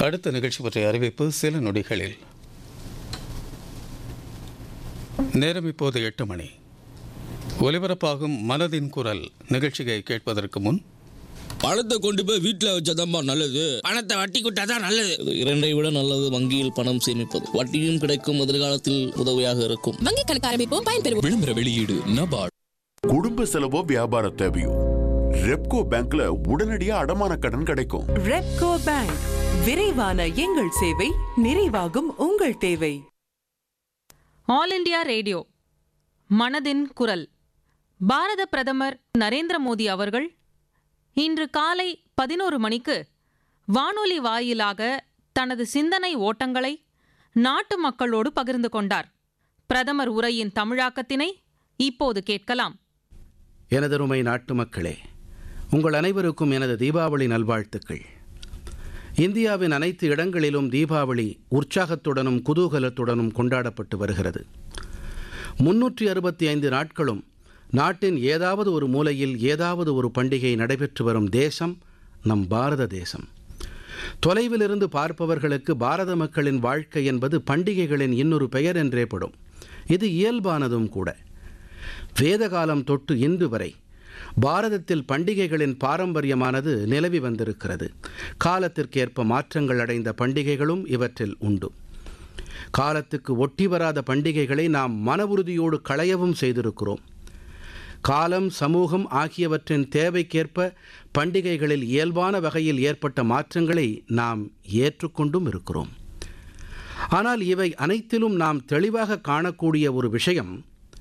அடுத்த நிகழ்ச்சி பற்றிய அறிவிப்பு சில நொடிகளில் நேரம் இப்போது எட்டு மணி ஒலிபரப்பாகும் மனதின் குரல் நிகழ்ச்சியை கேட்பதற்கு முன் பணத்தை கொண்டு போய் வீட்டில் வச்சதாம்மா நல்லது பணத்தை வட்டி கொடுத்தா தான் நல்லது இரண்டை விட நல்லது வங்கியில் பணம் சேமிப்பது வட்டியும் கிடைக்கும் எதிர்காலத்தில் உதவியாக இருக்கும் வங்கி கணக்கு ஆரம்பிப்போம் பயன்பெறுவோம் விளம்பர வெளியீடு நபார்ட் குடும்ப செலவோ வியாபார தேவையோ ரெப்கோ பேங்க்ல உடனடியா அடமான கடன் கிடைக்கும் ரெப்கோ பேங்க் விரைவான எங்கள் சேவை நிறைவாகும் உங்கள் தேவை ஆல் இண்டியா ரேடியோ மனதின் குரல் பாரத பிரதமர் நரேந்திர மோடி அவர்கள் இன்று காலை பதினோரு மணிக்கு வானொலி வாயிலாக தனது சிந்தனை ஓட்டங்களை நாட்டு மக்களோடு பகிர்ந்து கொண்டார் பிரதமர் உரையின் தமிழாக்கத்தினை இப்போது கேட்கலாம் எனதருமை நாட்டு மக்களே உங்கள் அனைவருக்கும் எனது தீபாவளி நல்வாழ்த்துக்கள் இந்தியாவின் அனைத்து இடங்களிலும் தீபாவளி உற்சாகத்துடனும் குதூகலத்துடனும் கொண்டாடப்பட்டு வருகிறது முன்னூற்றி அறுபத்தி ஐந்து நாட்களும் நாட்டின் ஏதாவது ஒரு மூலையில் ஏதாவது ஒரு பண்டிகை நடைபெற்று வரும் தேசம் நம் பாரத தேசம் தொலைவிலிருந்து பார்ப்பவர்களுக்கு பாரத மக்களின் வாழ்க்கை என்பது பண்டிகைகளின் இன்னொரு பெயர் என்றே படும் இது இயல்பானதும் கூட வேதகாலம் தொட்டு இன்று வரை பாரதத்தில் பண்டிகைகளின் பாரம்பரியமானது நிலவி வந்திருக்கிறது காலத்திற்கேற்ப மாற்றங்கள் அடைந்த பண்டிகைகளும் இவற்றில் உண்டு காலத்துக்கு ஒட்டி வராத பண்டிகைகளை நாம் மன உறுதியோடு களையவும் செய்திருக்கிறோம் காலம் சமூகம் ஆகியவற்றின் தேவைக்கேற்ப பண்டிகைகளில் இயல்பான வகையில் ஏற்பட்ட மாற்றங்களை நாம் ஏற்றுக்கொண்டும் இருக்கிறோம் ஆனால் இவை அனைத்திலும் நாம் தெளிவாக காணக்கூடிய ஒரு விஷயம்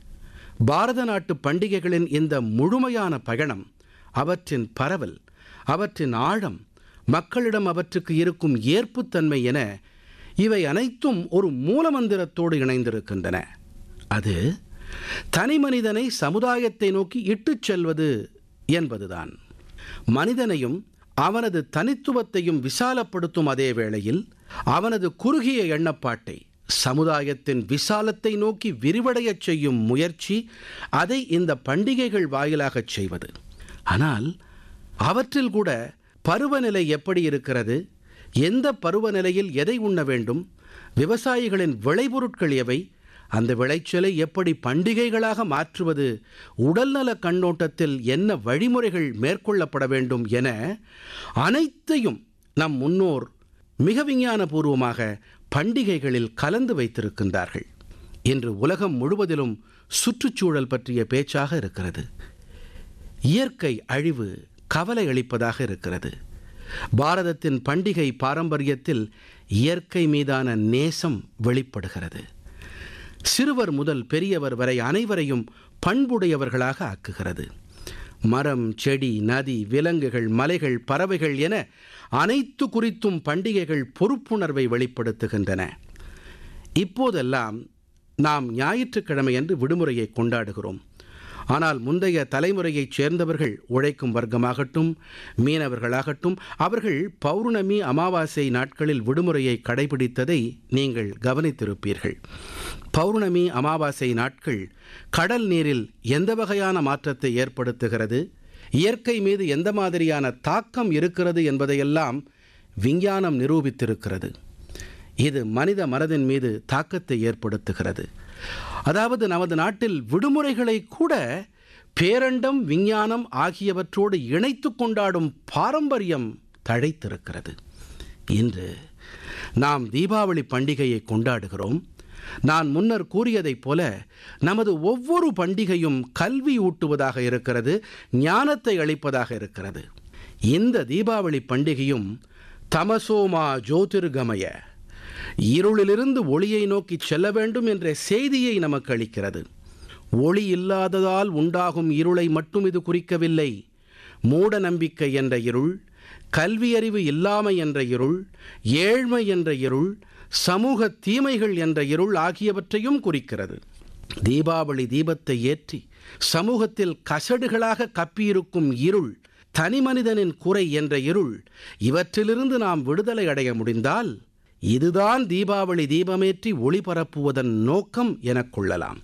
பாரத நாட்டு பண்டிகைகளின் இந்த முழுமையான பயணம் அவற்றின் பரவல் அவற்றின் ஆழம் மக்களிடம் அவற்றுக்கு இருக்கும் ஏற்புத்தன்மை என இவை அனைத்தும் ஒரு மூலமந்திரத்தோடு இணைந்திருக்கின்றன அது தனி மனிதனை சமுதாயத்தை நோக்கி இட்டுச் செல்வது என்பதுதான் மனிதனையும் அவனது தனித்துவத்தையும் விசாலப்படுத்தும் அதே வேளையில் அவனது குறுகிய எண்ணப்பாட்டை சமுதாயத்தின் விசாலத்தை நோக்கி விரிவடையச் செய்யும் முயற்சி அதை இந்த பண்டிகைகள் வாயிலாகச் செய்வது ஆனால் அவற்றில் கூட பருவநிலை எப்படி இருக்கிறது எந்த பருவநிலையில் எதை உண்ண வேண்டும் விவசாயிகளின் விளைபொருட்கள் எவை அந்த விளைச்சலை எப்படி பண்டிகைகளாக மாற்றுவது உடல்நல கண்ணோட்டத்தில் என்ன வழிமுறைகள் மேற்கொள்ளப்பட வேண்டும் என அனைத்தையும் நம் முன்னோர் மிக விஞ்ஞானபூர்வமாக பண்டிகைகளில் கலந்து வைத்திருக்கின்றார்கள் இன்று உலகம் முழுவதிலும் சுற்றுச்சூழல் பற்றிய பேச்சாக இருக்கிறது இயற்கை அழிவு கவலை அளிப்பதாக இருக்கிறது பாரதத்தின் பண்டிகை பாரம்பரியத்தில் இயற்கை மீதான நேசம் வெளிப்படுகிறது சிறுவர் முதல் பெரியவர் வரை அனைவரையும் பண்புடையவர்களாக ஆக்குகிறது மரம் செடி நதி விலங்குகள் மலைகள் பறவைகள் என அனைத்து குறித்தும் பண்டிகைகள் பொறுப்புணர்வை வெளிப்படுத்துகின்றன இப்போதெல்லாம் நாம் ஞாயிற்றுக்கிழமையன்று விடுமுறையை கொண்டாடுகிறோம் ஆனால் முந்தைய தலைமுறையைச் சேர்ந்தவர்கள் உழைக்கும் வர்க்கமாகட்டும் மீனவர்களாகட்டும் அவர்கள் பௌர்ணமி அமாவாசை நாட்களில் விடுமுறையை கடைபிடித்ததை நீங்கள் கவனித்திருப்பீர்கள் பௌர்ணமி அமாவாசை நாட்கள் கடல் நீரில் எந்த வகையான மாற்றத்தை ஏற்படுத்துகிறது இயற்கை மீது எந்த மாதிரியான தாக்கம் இருக்கிறது என்பதையெல்லாம் விஞ்ஞானம் நிரூபித்திருக்கிறது இது மனித மனதின் மீது தாக்கத்தை ஏற்படுத்துகிறது அதாவது நமது நாட்டில் விடுமுறைகளை கூட பேரண்டம் விஞ்ஞானம் ஆகியவற்றோடு இணைத்து கொண்டாடும் பாரம்பரியம் தழைத்திருக்கிறது இன்று நாம் தீபாவளி பண்டிகையை கொண்டாடுகிறோம் நான் முன்னர் கூறியதைப் போல நமது ஒவ்வொரு பண்டிகையும் கல்வி ஊட்டுவதாக இருக்கிறது ஞானத்தை அளிப்பதாக இருக்கிறது இந்த தீபாவளி பண்டிகையும் தமசோமா ஜோதிர்கமய இருளிலிருந்து ஒளியை நோக்கி செல்ல வேண்டும் என்ற செய்தியை நமக்கு அளிக்கிறது ஒளி இல்லாததால் உண்டாகும் இருளை மட்டும் இது குறிக்கவில்லை மூட நம்பிக்கை என்ற இருள் கல்வியறிவு இல்லாமை என்ற இருள் ஏழ்மை என்ற இருள் சமூக தீமைகள் என்ற இருள் ஆகியவற்றையும் குறிக்கிறது தீபாவளி தீபத்தை ஏற்றி சமூகத்தில் கசடுகளாக கப்பியிருக்கும் இருள் தனிமனிதனின் குறை என்ற இருள் இவற்றிலிருந்து நாம் விடுதலை அடைய முடிந்தால் இதுதான் தீபாவளி தீபமேற்றி ஒளி பரப்புவதன் நோக்கம் எனக் கொள்ளலாம்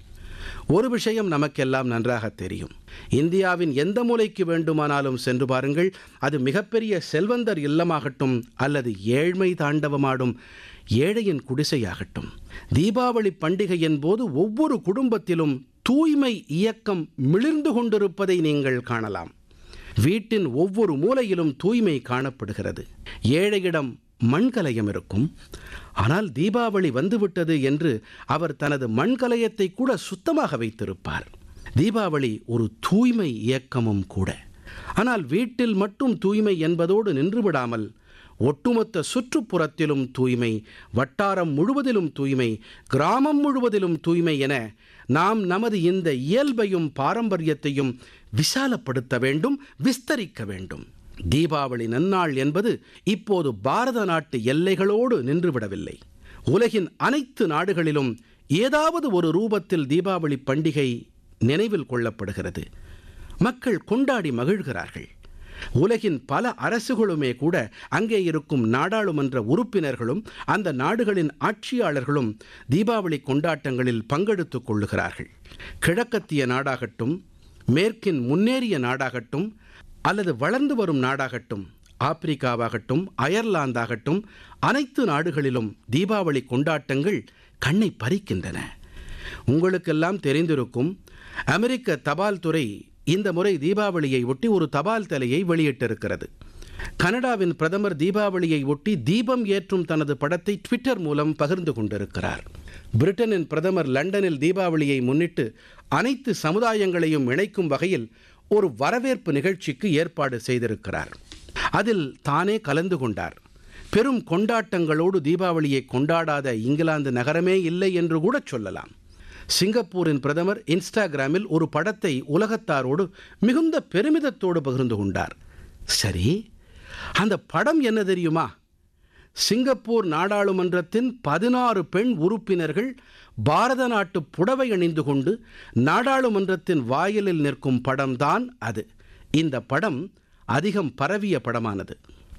ஒரு விஷயம் நமக்கெல்லாம் நன்றாக தெரியும் இந்தியாவின் எந்த மூலைக்கு வேண்டுமானாலும் சென்று பாருங்கள் அது மிகப்பெரிய செல்வந்தர் இல்லமாகட்டும் அல்லது ஏழ்மை தாண்டவமாடும் ஏழையின் குடிசையாகட்டும் தீபாவளி பண்டிகையின் போது ஒவ்வொரு குடும்பத்திலும் தூய்மை இயக்கம் மிளிர்ந்து கொண்டிருப்பதை நீங்கள் காணலாம் வீட்டின் ஒவ்வொரு மூலையிலும் தூய்மை காணப்படுகிறது ஏழையிடம் மண்கலயம் இருக்கும் ஆனால் தீபாவளி வந்துவிட்டது என்று அவர் தனது மண்கலயத்தை கூட சுத்தமாக வைத்திருப்பார் தீபாவளி ஒரு தூய்மை இயக்கமும் கூட ஆனால் வீட்டில் மட்டும் தூய்மை என்பதோடு நின்றுவிடாமல் ஒட்டுமொத்த சுற்றுப்புறத்திலும் தூய்மை வட்டாரம் முழுவதிலும் தூய்மை கிராமம் முழுவதிலும் தூய்மை என நாம் நமது இந்த இயல்பையும் பாரம்பரியத்தையும் விசாலப்படுத்த வேண்டும் விஸ்தரிக்க வேண்டும் தீபாவளி நன்னாள் என்பது இப்போது பாரத நாட்டு எல்லைகளோடு நின்றுவிடவில்லை உலகின் அனைத்து நாடுகளிலும் ஏதாவது ஒரு ரூபத்தில் தீபாவளி பண்டிகை நினைவில் கொள்ளப்படுகிறது மக்கள் கொண்டாடி மகிழ்கிறார்கள் உலகின் பல அரசுகளுமே கூட அங்கே இருக்கும் நாடாளுமன்ற உறுப்பினர்களும் அந்த நாடுகளின் ஆட்சியாளர்களும் தீபாவளி கொண்டாட்டங்களில் பங்கெடுத்துக் கொள்ளுகிறார்கள் கிழக்கத்திய நாடாகட்டும் மேற்கின் முன்னேறிய நாடாகட்டும் அல்லது வளர்ந்து வரும் நாடாகட்டும் ஆப்பிரிக்காவாகட்டும் அயர்லாந்தாகட்டும் அனைத்து நாடுகளிலும் தீபாவளி கொண்டாட்டங்கள் கண்ணை பறிக்கின்றன உங்களுக்கெல்லாம் தெரிந்திருக்கும் அமெரிக்க தபால் துறை இந்த முறை தீபாவளியை ஒட்டி ஒரு தபால் தலையை வெளியிட்டிருக்கிறது கனடாவின் பிரதமர் தீபாவளியை ஒட்டி தீபம் ஏற்றும் தனது படத்தை ட்விட்டர் மூலம் பகிர்ந்து கொண்டிருக்கிறார் பிரிட்டனின் பிரதமர் லண்டனில் தீபாவளியை முன்னிட்டு அனைத்து சமுதாயங்களையும் இணைக்கும் வகையில் ஒரு வரவேற்பு நிகழ்ச்சிக்கு ஏற்பாடு செய்திருக்கிறார் அதில் தானே கலந்து கொண்டார் பெரும் கொண்டாட்டங்களோடு தீபாவளியை கொண்டாடாத இங்கிலாந்து நகரமே இல்லை என்று கூட சொல்லலாம் சிங்கப்பூரின் பிரதமர் இன்ஸ்டாகிராமில் ஒரு படத்தை உலகத்தாரோடு மிகுந்த பெருமிதத்தோடு பகிர்ந்து கொண்டார் சரி அந்த படம் என்ன தெரியுமா சிங்கப்பூர் நாடாளுமன்றத்தின் பதினாறு பெண் உறுப்பினர்கள் பாரத நாட்டு புடவை அணிந்து கொண்டு நாடாளுமன்றத்தின் வாயிலில் நிற்கும் படம்தான் அது இந்த படம் அதிகம் பரவிய படமானது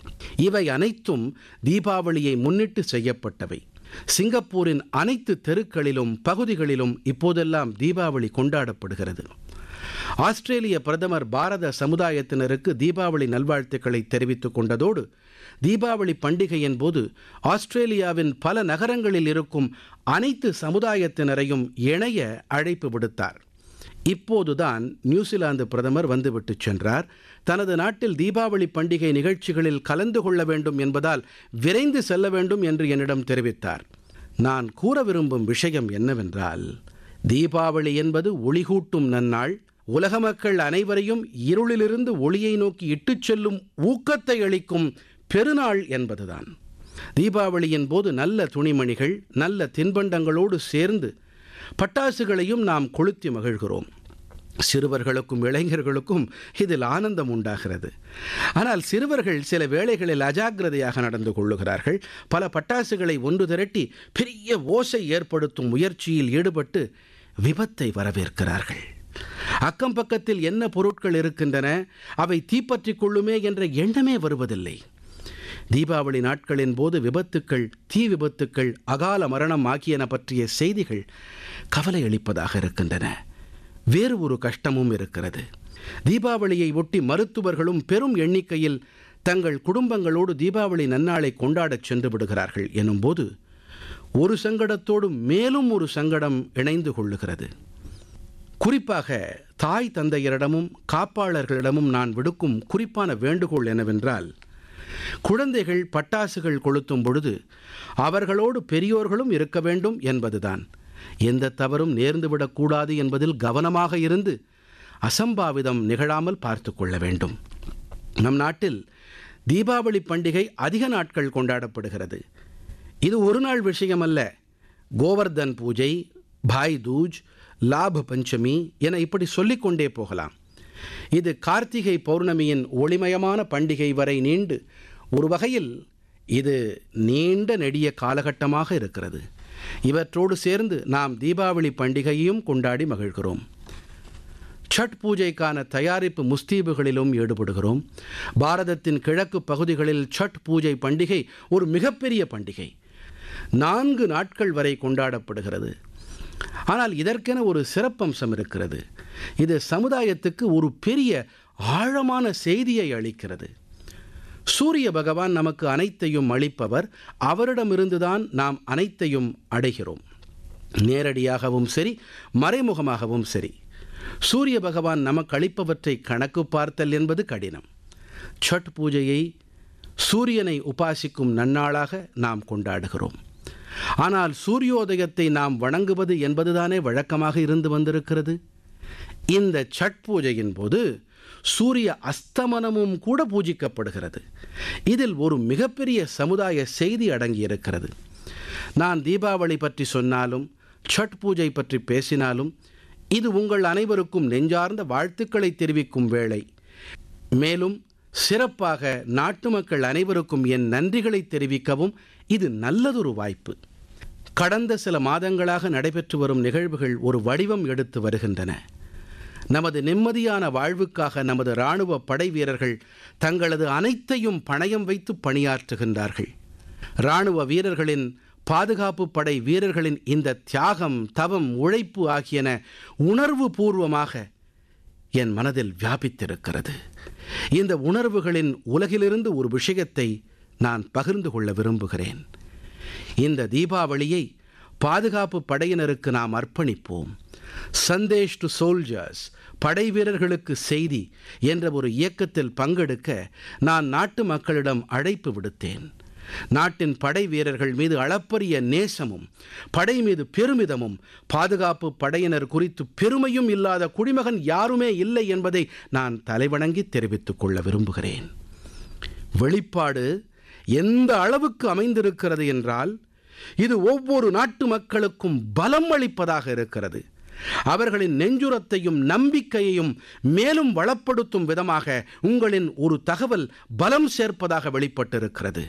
இவை அனைத்தும் தீபாவளியை முன்னிட்டு செய்யப்பட்டவை சிங்கப்பூரின் அனைத்து தெருக்களிலும் பகுதிகளிலும் இப்போதெல்லாம் தீபாவளி கொண்டாடப்படுகிறது ஆஸ்திரேலிய பிரதமர் பாரத சமுதாயத்தினருக்கு தீபாவளி நல்வாழ்த்துக்களை தெரிவித்துக் கொண்டதோடு தீபாவளி பண்டிகையின் போது ஆஸ்திரேலியாவின் பல நகரங்களில் இருக்கும் அனைத்து சமுதாயத்தினரையும் இணைய அழைப்பு விடுத்தார் இப்போதுதான் நியூசிலாந்து பிரதமர் வந்துவிட்டு சென்றார் தனது நாட்டில் தீபாவளி பண்டிகை நிகழ்ச்சிகளில் கலந்து கொள்ள வேண்டும் என்பதால் விரைந்து செல்ல வேண்டும் என்று என்னிடம் தெரிவித்தார் நான் கூற விரும்பும் விஷயம் என்னவென்றால் தீபாவளி என்பது ஒளிகூட்டும் நன்னாள் உலக மக்கள் அனைவரையும் இருளிலிருந்து ஒளியை நோக்கி இட்டுச் செல்லும் ஊக்கத்தை அளிக்கும் பெருநாள் என்பதுதான் தீபாவளியின் போது நல்ல துணிமணிகள் நல்ல தின்பண்டங்களோடு சேர்ந்து பட்டாசுகளையும் நாம் கொளுத்தி மகிழ்கிறோம் சிறுவர்களுக்கும் இளைஞர்களுக்கும் இதில் ஆனந்தம் உண்டாகிறது ஆனால் சிறுவர்கள் சில வேளைகளில் அஜாக்கிரதையாக நடந்து கொள்ளுகிறார்கள் பல பட்டாசுகளை ஒன்று திரட்டி பெரிய ஓசை ஏற்படுத்தும் முயற்சியில் ஈடுபட்டு விபத்தை வரவேற்கிறார்கள் அக்கம் பக்கத்தில் என்ன பொருட்கள் இருக்கின்றன அவை தீப்பற்றிக் கொள்ளுமே என்ற எண்ணமே வருவதில்லை தீபாவளி நாட்களின் போது விபத்துக்கள் தீ விபத்துக்கள் அகால மரணம் ஆகியன பற்றிய செய்திகள் கவலை அளிப்பதாக இருக்கின்றன வேறு ஒரு கஷ்டமும் இருக்கிறது தீபாவளியை ஒட்டி மருத்துவர்களும் பெரும் எண்ணிக்கையில் தங்கள் குடும்பங்களோடு தீபாவளி நன்னாளை கொண்டாடச் சென்று விடுகிறார்கள் எனும்போது ஒரு சங்கடத்தோடு மேலும் ஒரு சங்கடம் இணைந்து கொள்ளுகிறது குறிப்பாக தாய் தந்தையரிடமும் காப்பாளர்களிடமும் நான் விடுக்கும் குறிப்பான வேண்டுகோள் என்னவென்றால் குழந்தைகள் பட்டாசுகள் கொளுத்தும் பொழுது அவர்களோடு பெரியோர்களும் இருக்க வேண்டும் என்பதுதான் எந்த தவறும் நேர்ந்துவிடக்கூடாது என்பதில் கவனமாக இருந்து அசம்பாவிதம் நிகழாமல் பார்த்து கொள்ள வேண்டும் நம் நாட்டில் தீபாவளி பண்டிகை அதிக நாட்கள் கொண்டாடப்படுகிறது இது ஒரு நாள் விஷயம் அல்ல கோவர்தன் பூஜை பாய் தூஜ் லாப பஞ்சமி என இப்படி சொல்லிக்கொண்டே போகலாம் இது கார்த்திகை பௌர்ணமியின் ஒளிமயமான பண்டிகை வரை நீண்டு ஒரு வகையில் இது நீண்ட நெடிய காலகட்டமாக இருக்கிறது இவற்றோடு சேர்ந்து நாம் தீபாவளி பண்டிகையையும் கொண்டாடி மகிழ்கிறோம் சட் பூஜைக்கான தயாரிப்பு முஸ்தீபுகளிலும் ஈடுபடுகிறோம் பாரதத்தின் கிழக்கு பகுதிகளில் சட் பூஜை பண்டிகை ஒரு மிகப்பெரிய பண்டிகை நான்கு நாட்கள் வரை கொண்டாடப்படுகிறது ஆனால் இதற்கென ஒரு சிறப்பம்சம் இருக்கிறது இது சமுதாயத்துக்கு ஒரு பெரிய ஆழமான செய்தியை அளிக்கிறது சூரிய பகவான் நமக்கு அனைத்தையும் அளிப்பவர் அவரிடமிருந்துதான் நாம் அனைத்தையும் அடைகிறோம் நேரடியாகவும் சரி மறைமுகமாகவும் சரி சூரிய பகவான் நமக்கு அளிப்பவற்றை கணக்கு பார்த்தல் என்பது கடினம் சட் பூஜையை சூரியனை உபாசிக்கும் நன்னாளாக நாம் கொண்டாடுகிறோம் ஆனால் சூரியோதயத்தை நாம் வணங்குவது என்பதுதானே வழக்கமாக இருந்து வந்திருக்கிறது இந்த சட் பூஜையின் போது சூரிய அஸ்தமனமும் கூட பூஜிக்கப்படுகிறது இதில் ஒரு மிகப்பெரிய சமுதாய செய்தி அடங்கியிருக்கிறது நான் தீபாவளி பற்றி சொன்னாலும் சட் பூஜை பற்றி பேசினாலும் இது உங்கள் அனைவருக்கும் நெஞ்சார்ந்த வாழ்த்துக்களை தெரிவிக்கும் வேளை மேலும் சிறப்பாக நாட்டு மக்கள் அனைவருக்கும் என் நன்றிகளை தெரிவிக்கவும் இது நல்லதொரு வாய்ப்பு கடந்த சில மாதங்களாக நடைபெற்று வரும் நிகழ்வுகள் ஒரு வடிவம் எடுத்து வருகின்றன நமது நிம்மதியான வாழ்வுக்காக நமது இராணுவ படை வீரர்கள் தங்களது அனைத்தையும் பணயம் வைத்து பணியாற்றுகின்றார்கள் இராணுவ வீரர்களின் பாதுகாப்பு படை வீரர்களின் இந்த தியாகம் தவம் உழைப்பு ஆகியன உணர்வு பூர்வமாக என் மனதில் வியாபித்திருக்கிறது இந்த உணர்வுகளின் உலகிலிருந்து ஒரு விஷயத்தை நான் பகிர்ந்து கொள்ள விரும்புகிறேன் இந்த தீபாவளியை பாதுகாப்பு படையினருக்கு நாம் அர்ப்பணிப்போம் சந்தேஷ் டு சோல்ஜர்ஸ் படை வீரர்களுக்கு செய்தி என்ற ஒரு இயக்கத்தில் பங்கெடுக்க நான் நாட்டு மக்களிடம் அழைப்பு விடுத்தேன் நாட்டின் படை வீரர்கள் மீது அளப்பரிய நேசமும் படை மீது பெருமிதமும் பாதுகாப்பு படையினர் குறித்து பெருமையும் இல்லாத குடிமகன் யாருமே இல்லை என்பதை நான் தலைவணங்கி தெரிவித்துக் கொள்ள விரும்புகிறேன் வெளிப்பாடு எந்த அளவுக்கு அமைந்திருக்கிறது என்றால் இது ஒவ்வொரு நாட்டு மக்களுக்கும் பலம் அளிப்பதாக இருக்கிறது அவர்களின் நெஞ்சுரத்தையும் நம்பிக்கையையும் மேலும் வளப்படுத்தும் விதமாக உங்களின் ஒரு தகவல் பலம் சேர்ப்பதாக வெளிப்பட்டிருக்கிறது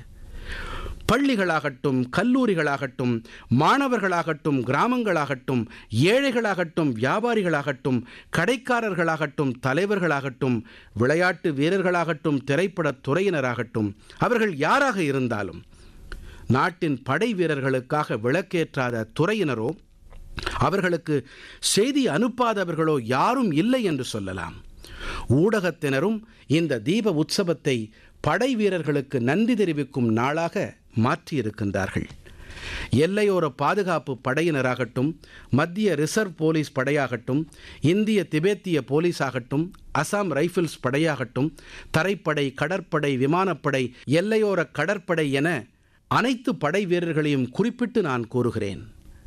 பள்ளிகளாகட்டும் கல்லூரிகளாகட்டும் மாணவர்களாகட்டும் கிராமங்களாகட்டும் ஏழைகளாகட்டும் வியாபாரிகளாகட்டும் கடைக்காரர்களாகட்டும் தலைவர்களாகட்டும் விளையாட்டு வீரர்களாகட்டும் திரைப்படத் துறையினராகட்டும் அவர்கள் யாராக இருந்தாலும் நாட்டின் படை வீரர்களுக்காக விளக்கேற்றாத துறையினரோ அவர்களுக்கு செய்தி அனுப்பாதவர்களோ யாரும் இல்லை என்று சொல்லலாம் ஊடகத்தினரும் இந்த தீப உற்சவத்தை படை வீரர்களுக்கு நன்றி தெரிவிக்கும் நாளாக மாற்றியிருக்கின்றார்கள் எல்லையோர பாதுகாப்பு படையினராகட்டும் மத்திய ரிசர்வ் போலீஸ் படையாகட்டும் இந்திய திபேத்திய போலீஸாகட்டும் அசாம் ரைஃபிள்ஸ் படையாகட்டும் தரைப்படை கடற்படை விமானப்படை எல்லையோர கடற்படை என அனைத்து படை வீரர்களையும் குறிப்பிட்டு நான் கூறுகிறேன்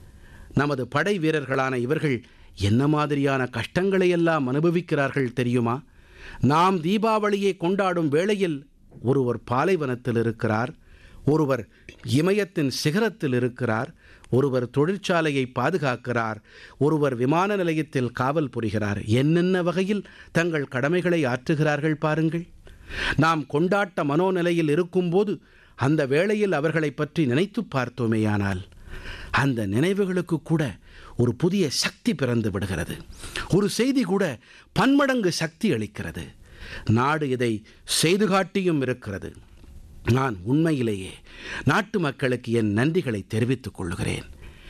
நமது படை வீரர்களான இவர்கள் என்ன மாதிரியான கஷ்டங்களை எல்லாம் அனுபவிக்கிறார்கள் தெரியுமா நாம் தீபாவளியை கொண்டாடும் வேளையில் ஒருவர் பாலைவனத்தில் இருக்கிறார் ஒருவர் இமயத்தின் சிகரத்தில் இருக்கிறார் ஒருவர் தொழிற்சாலையை பாதுகாக்கிறார் ஒருவர் விமான நிலையத்தில் காவல் புரிகிறார் என்னென்ன வகையில் தங்கள் கடமைகளை ஆற்றுகிறார்கள் பாருங்கள் நாம் கொண்டாட்ட மனோநிலையில் இருக்கும்போது அந்த வேளையில் அவர்களை பற்றி நினைத்து பார்த்தோமேயானால் அந்த நினைவுகளுக்கு கூட ஒரு புதிய சக்தி பிறந்து விடுகிறது ஒரு செய்தி கூட பன்மடங்கு சக்தி அளிக்கிறது நாடு இதை செய்து காட்டியும் இருக்கிறது நான் உண்மையிலேயே நாட்டு மக்களுக்கு என் நன்றிகளை தெரிவித்துக் கொள்கிறேன்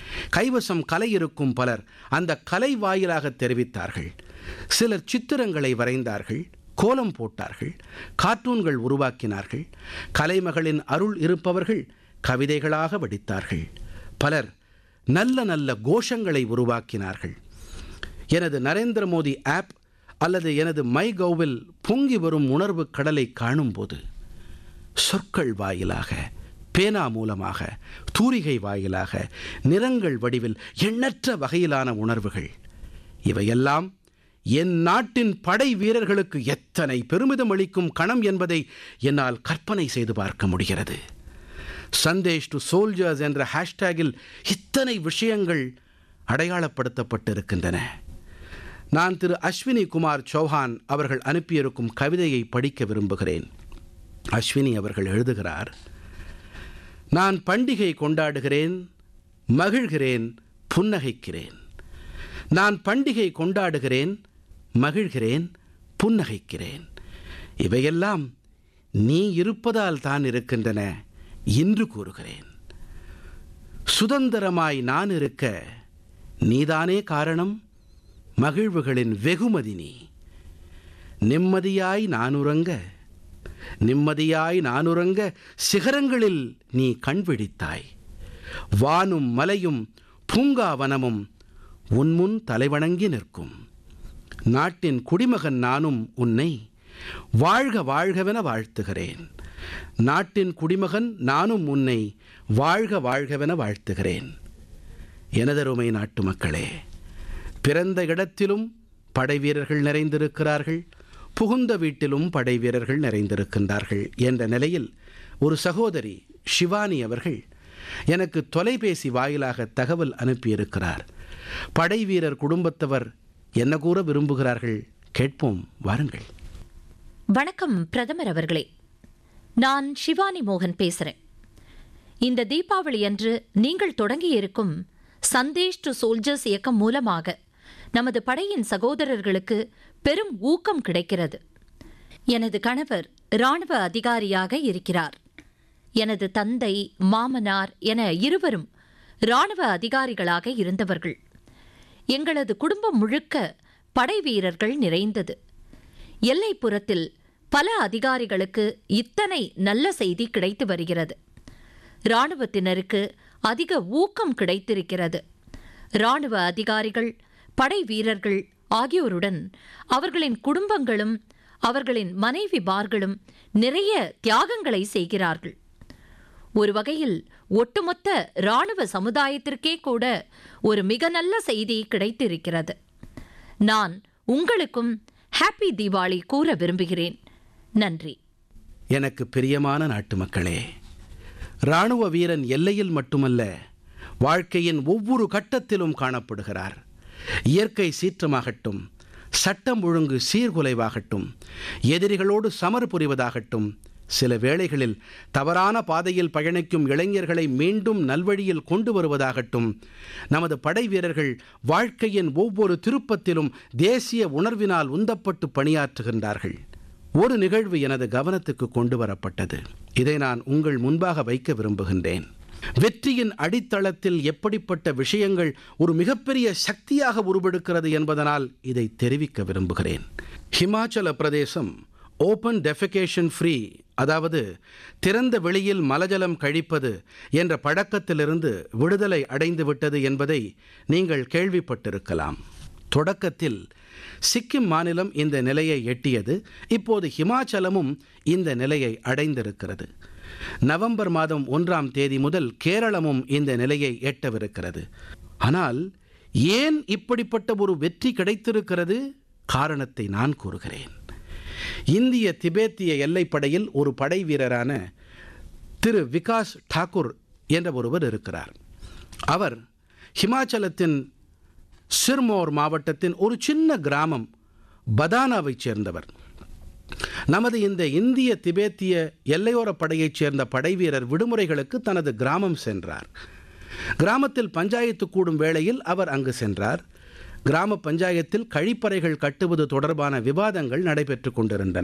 கைவசம் கலை இருக்கும் பலர் அந்த கலை வாயிலாக தெரிவித்தார்கள் சிலர் சித்திரங்களை வரைந்தார்கள் கோலம் போட்டார்கள் கார்ட்டூன்கள் உருவாக்கினார்கள் கலைமகளின் அருள் இருப்பவர்கள் கவிதைகளாக வடித்தார்கள் பலர் நல்ல நல்ல கோஷங்களை உருவாக்கினார்கள் எனது நரேந்திர மோடி ஆப் அல்லது எனது மை கௌவில் பொங்கி வரும் உணர்வு கடலை காணும்போது சொற்கள் வாயிலாக பேனா மூலமாக தூரிகை வாயிலாக நிறங்கள் வடிவில் எண்ணற்ற வகையிலான உணர்வுகள் இவையெல்லாம் என் நாட்டின் படை வீரர்களுக்கு எத்தனை பெருமிதம் அளிக்கும் கணம் என்பதை என்னால் கற்பனை செய்து பார்க்க முடிகிறது சந்தேஷ் டு சோல்ஜர்ஸ் என்ற ஹேஷ்டேகில் இத்தனை விஷயங்கள் அடையாளப்படுத்தப்பட்டிருக்கின்றன நான் திரு அஸ்வினி குமார் சௌஹான் அவர்கள் அனுப்பியிருக்கும் கவிதையை படிக்க விரும்புகிறேன் அஸ்வினி அவர்கள் எழுதுகிறார் நான் பண்டிகை கொண்டாடுகிறேன் மகிழ்கிறேன் புன்னகைக்கிறேன் நான் பண்டிகை கொண்டாடுகிறேன் மகிழ்கிறேன் புன்னகைக்கிறேன் இவையெல்லாம் நீ இருப்பதால் தான் இருக்கின்றன இன்று கூறுகிறேன் சுதந்திரமாய் நான் இருக்க நீதானே காரணம் மகிழ்வுகளின் வெகுமதி நீ நிம்மதியாய் நானுறங்க நிம்மதியாய் நானுறங்க சிகரங்களில் நீ கண் விழித்தாய் வானும் மலையும் பூங்காவனமும் உன்முன் தலைவணங்கி நிற்கும் நாட்டின் குடிமகன் நானும் உன்னை வாழ்க வாழ்கவென வாழ்த்துகிறேன் நாட்டின் குடிமகன் நானும் உன்னை வாழ்க வாழ்கவென வாழ்த்துகிறேன் எனதருமை நாட்டு மக்களே பிறந்த இடத்திலும் படை வீரர்கள் நிறைந்திருக்கிறார்கள் புகுந்த வீட்டிலும் படை வீரர்கள் நிறைந்திருக்கின்றார்கள் என்ற நிலையில் ஒரு சகோதரி ஷிவானி அவர்கள் எனக்கு தொலைபேசி வாயிலாக தகவல் அனுப்பியிருக்கிறார் படை வீரர் குடும்பத்தவர் என்ன கூற விரும்புகிறார்கள் கேட்போம் வாருங்கள் வணக்கம் பிரதமர் அவர்களே நான் சிவானி மோகன் பேசுறேன் இந்த தீபாவளி அன்று நீங்கள் தொடங்கியிருக்கும் சந்தேஷ் டு சோல்ஜர்ஸ் இயக்கம் மூலமாக நமது படையின் சகோதரர்களுக்கு பெரும் ஊக்கம் கிடைக்கிறது எனது கணவர் இராணுவ அதிகாரியாக இருக்கிறார் எனது தந்தை மாமனார் என இருவரும் இராணுவ அதிகாரிகளாக இருந்தவர்கள் எங்களது குடும்பம் முழுக்க படை வீரர்கள் நிறைந்தது எல்லைப்புறத்தில் பல அதிகாரிகளுக்கு இத்தனை நல்ல செய்தி கிடைத்து வருகிறது இராணுவத்தினருக்கு அதிக ஊக்கம் கிடைத்திருக்கிறது இராணுவ அதிகாரிகள் படை வீரர்கள் ஆகியோருடன் அவர்களின் குடும்பங்களும் அவர்களின் மனைவிமார்களும் நிறைய தியாகங்களை செய்கிறார்கள் ஒரு வகையில் ஒட்டுமொத்த இராணுவ சமுதாயத்திற்கே கூட ஒரு மிக நல்ல செய்தி கிடைத்திருக்கிறது நான் உங்களுக்கும் ஹாப்பி தீபாவளி கூற விரும்புகிறேன் நன்றி எனக்கு பிரியமான நாட்டு மக்களே இராணுவ வீரன் எல்லையில் மட்டுமல்ல வாழ்க்கையின் ஒவ்வொரு கட்டத்திலும் காணப்படுகிறார் இயற்கை சீற்றமாகட்டும் சட்டம் ஒழுங்கு சீர்குலைவாகட்டும் எதிரிகளோடு சமர் புரிவதாகட்டும் சில வேளைகளில் தவறான பாதையில் பயணிக்கும் இளைஞர்களை மீண்டும் நல்வழியில் கொண்டு வருவதாகட்டும் நமது படை வீரர்கள் வாழ்க்கையின் ஒவ்வொரு திருப்பத்திலும் தேசிய உணர்வினால் உந்தப்பட்டு பணியாற்றுகின்றார்கள் ஒரு நிகழ்வு எனது கவனத்துக்கு கொண்டு வரப்பட்டது இதை நான் உங்கள் முன்பாக வைக்க விரும்புகின்றேன் வெற்றியின் அடித்தளத்தில் எப்படிப்பட்ட விஷயங்கள் ஒரு மிகப்பெரிய சக்தியாக உருவெடுக்கிறது என்பதனால் இதை தெரிவிக்க விரும்புகிறேன் ஹிமாச்சல பிரதேசம் ஓபன் டெஃபிகேஷன் ஃப்ரீ அதாவது திறந்த வெளியில் மலஜலம் கழிப்பது என்ற பழக்கத்திலிருந்து விடுதலை அடைந்து விட்டது என்பதை நீங்கள் கேள்விப்பட்டிருக்கலாம் தொடக்கத்தில் சிக்கிம் மாநிலம் இந்த நிலையை எட்டியது இப்போது ஹிமாச்சலமும் இந்த நிலையை அடைந்திருக்கிறது நவம்பர் மாதம் ஒன்றாம் தேதி முதல் கேரளமும் இந்த நிலையை எட்டவிருக்கிறது ஆனால் ஏன் இப்படிப்பட்ட ஒரு வெற்றி கிடைத்திருக்கிறது காரணத்தை நான் கூறுகிறேன் இந்திய திபேத்திய எல்லைப்படையில் ஒரு படை வீரரான திரு விகாஸ் டாக்கூர் என்ற ஒருவர் இருக்கிறார் அவர் ஹிமாச்சலத்தின் சிர்மோர் மாவட்டத்தின் ஒரு சின்ன கிராமம் பதானாவைச் சேர்ந்தவர் நமது இந்த இந்திய திபேத்திய எல்லையோர படையைச் சேர்ந்த படைவீரர் விடுமுறைகளுக்கு தனது கிராமம் சென்றார் கிராமத்தில் பஞ்சாயத்து கூடும் வேளையில் அவர் அங்கு சென்றார் கிராம பஞ்சாயத்தில் கழிப்பறைகள் கட்டுவது தொடர்பான விவாதங்கள் நடைபெற்று கொண்டிருந்தன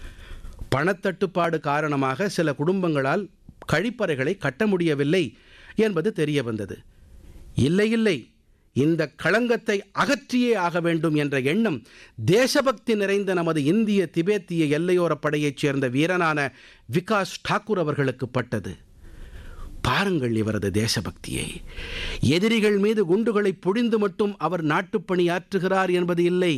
பணத்தட்டுப்பாடு காரணமாக சில குடும்பங்களால் கழிப்பறைகளை கட்ட முடியவில்லை என்பது தெரிய வந்தது இல்லை இல்லை இந்த களங்கத்தை அகற்றியே ஆக வேண்டும் என்ற எண்ணம் தேசபக்தி நிறைந்த நமது இந்திய திபேத்திய எல்லையோர படையைச் சேர்ந்த வீரனான விகாஸ் டாக்கூர் அவர்களுக்கு பட்டது பாருங்கள் இவரது தேசபக்தியை எதிரிகள் மீது குண்டுகளை பொழிந்து மட்டும் அவர் நாட்டுப்பணி ஆற்றுகிறார் என்பது இல்லை